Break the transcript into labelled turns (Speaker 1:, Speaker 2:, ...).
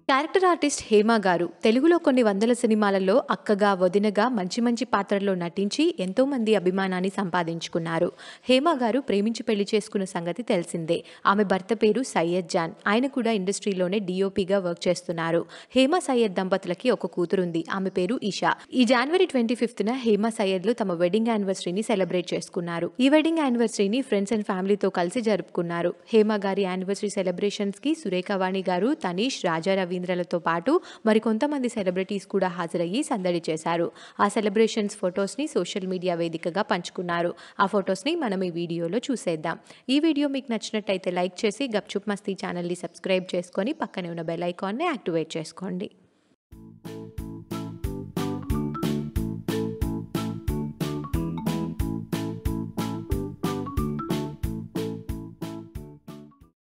Speaker 1: character artist Hema గారు తెలుగులో కొన్ని వందల సినిమాలలో అక్కగా వదినగా మంచి మంచి పాత్రల్లో నటించి ఎంతో మంది అభిమానాన్ని సంపాదించుకున్నారు హేమ గారు ప్రేమించి పెళ్లి చేసుకున్న సంగతి తెలిసిందే ఆమె భర్త పేరు సయ్యద్ జాన్ ఆయన కూడా ఇండస్ట్రీలోనే డిఓపిగా వర్క్ చేస్తున్నారు హేమ సయ్యద్ దంపతులకి ఒక కూతురుంది ఆమె పేరు ఇషా ఈ జనవరి ట్వంటీ ఫిఫ్త్న హేమ సయ్యద్లు తమ వెడ్డింగ్ యానివర్సరీని సెలబ్రేట్ చేసుకున్నారు ఈ వెడ్డింగ్ యానివర్సరీని ఫ్రెండ్స్ అండ్ ఫ్యామిలీతో కలిసి జరుపుకున్నారు హేమ గారి యానివర్సరీ సెలబ్రేషన్స్ కి సురేఖవాణి గారు తనీష్ రాజా రవీంద్రలతో పాటు మరికొంతమంది సెలబ్రిటీస్ కూడా హాజరయ్యి సందడి చేశారు ఆ సెలబ్రేషన్స్ ఫొటోస్ని సోషల్ మీడియా వేదికగా పంచుకున్నారు ఆ ఫొటోస్ని మనం ఈ వీడియోలో చూసేద్దాం ఈ వీడియో మీకు నచ్చినట్టయితే లైక్ చేసి గప్చుప్ మస్తీ ఛానల్ని సబ్స్క్రైబ్ చేసుకొని పక్కనే ఉన్న బెల్ ఐకాన్ని యాక్టివేట్ చేసుకోండి